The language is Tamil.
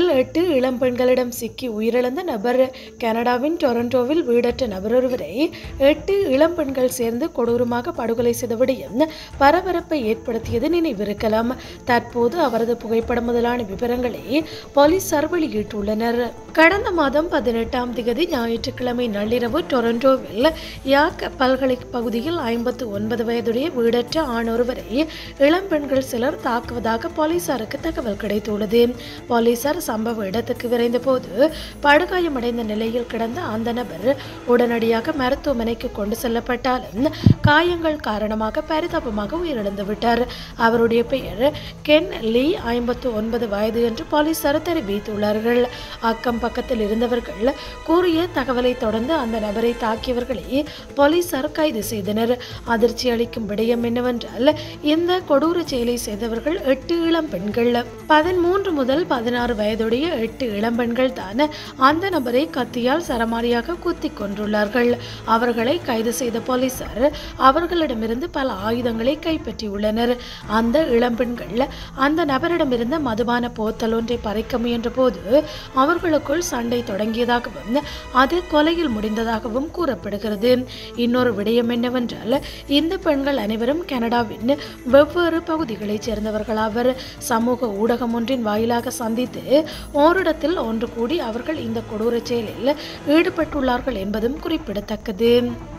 கனடாவில் எட்டு இளம் பெண்களிடம் சிக்கி உயிரிழந்த நபர் கனடாவின் டொரண்டோவில் வீடற்ற நபர் ஒருவரை எட்டு இளம் பெண்கள் சேர்ந்து கொடூரமாக படுகொலை செய்த விடயம் பரபரப்பை ஏற்படுத்தியது நினைவிருக்கலாம் தற்போது அவரது புகைப்படம் முதலான விவரங்களை போலீசார் வெளியிட்டுள்ளனர் கடந்த மாதம் பதினெட்டாம் திகதி ஞாயிற்றுக்கிழமை நள்ளிரவு டொரண்டோவில் யாக் பல்கலை பகுதியில் ஐம்பத்து ஒன்பது வயதுடைய வீடற்ற ஆண் ஒருவரை இளம் பெண்கள் சிலர் தாக்குவதாக போலீசாருக்கு தகவல் கிடைத்துள்ளது போலீசார் சம்பவ இடத்துக்கு விரைந்த போது படுகாயமடைந்த நிலையில் கிடந்த அந்த நபர் உடனடியாக மருத்துவமனைக்கு கொண்டு செல்லப்பட்டாலும் காயங்கள் காரணமாக பரிதாபமாக உயிரிழந்து விட்டார் அவருடைய பெயர் கென் லீ ஐம்பத்து ஒன்பது வயது என்று போலீசார் தெரிவித்துள்ளார்கள் அக்கம் பக்கத்தில் இருந்தவர்கள் கூறிய தகவலை தொடர்ந்து அந்த நபரை தாக்கியவர்களை போலீசார் கைது செய்தனர் அதிர்ச்சி அளிக்கும் விடயம் என்னவென்றால் இந்த கொடூர செயலை செய்தவர்கள் எட்டு இளம் பெண்கள் பதிமூன்று முதல் பதினாறு வயதுடைய எட்டு இளம் பெண்கள் தான் அந்த நபரை கத்தியால் சரமாரியாக குத்தி கொன்றுள்ளார்கள் அவர்களை கைது செய்த போலீசார் அவர்களிடமிருந்து பல ஆயுதங்களை கைப்பற்றியுள்ளனர் அந்த இளம் பெண்கள் அந்த நபரிடமிருந்த மதுபான போத்தல் ஒன்றை பறிக்க முயன்ற போது அவர்களுக்குள் சண்டை தொடங்கியதாகவும் அது கொலையில் முடிந்ததாகவும் கூறப்படுகிறது இன்னொரு விடயம் என்னவென்றால் இந்த பெண்கள் அனைவரும் கனடாவின் வெவ்வேறு பகுதிகளைச் சேர்ந்தவர்களாவர் சமூக ஊடகம் ஒன்றின் வாயிலாக சந்தித்து ஓரிடத்தில் ஒன்று கூடி அவர்கள் இந்த கொடூர செயலில் ஈடுபட்டுள்ளார்கள் என்பதும் குறிப்பிடத்தக்கது